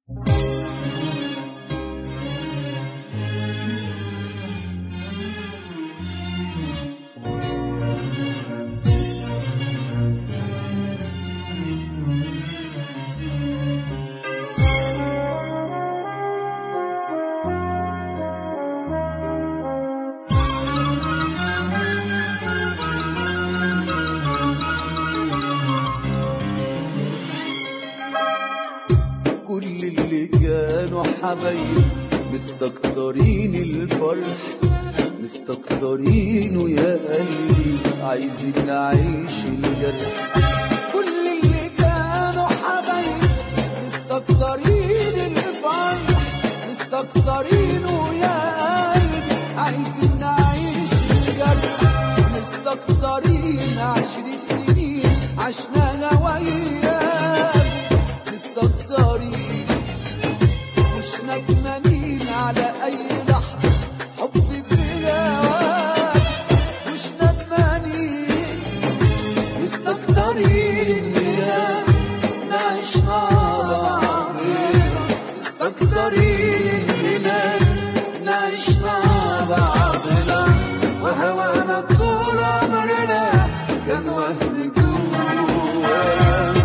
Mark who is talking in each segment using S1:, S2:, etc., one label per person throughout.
S1: كل اللي كانوا حبايب مستكترين الفرح مستكترينه يا قلبي عايزين نعيش الجرح كل اللي كانوا حبايب مستكترين الفرح مستكترينه يا قلبي عايزين نعيش الجرح مستكترين عشرين سنين عشناها وياك مستكترين مش ندمانين على اي لحظه حب في هواك مش ندمانين مستكترين إننا نعيش مع بعض مستكترين إننا نعيش مع بعضنا وهوانا طول عمرنا كان وهم جوانا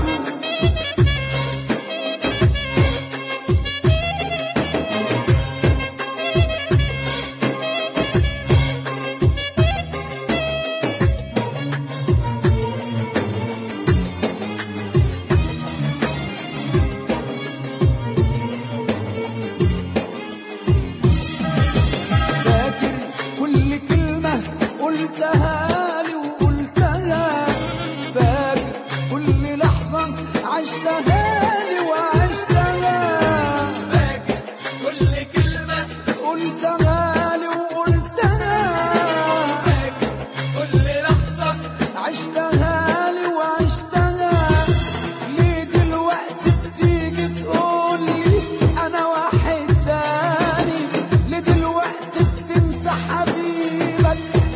S1: فاكر كل كلمة قلتها لي وقلتها فاكر كل لحظة عشتها لي وعشتها فاكر كل كلمة قلتها لي وقلتها فاكر كل لحظة عشتها لي وعشتها ليه دلوقتي بتيجي تقول لي انا واحد تاني ليه دلوقتي بتنسى حبيبك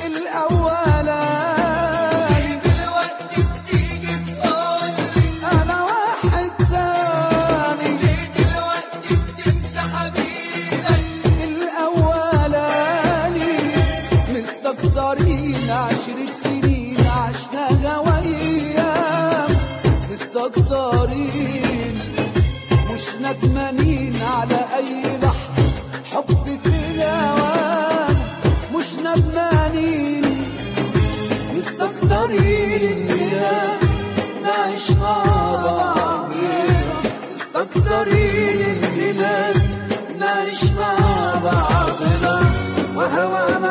S1: الاولاني دلوقتي بتيجي تقول لي انا واحد تاني ليه دلوقتي بتنسى حبيبك الاولاني مستكترين عشرة سنين عشناها وياك مستكترين مش ندمانين على اي لحظة حب في هواك مش ندمانين مستكترين إننا نعيش مع بعض مستكترين إننا نعيش مع بعضنا وهوانا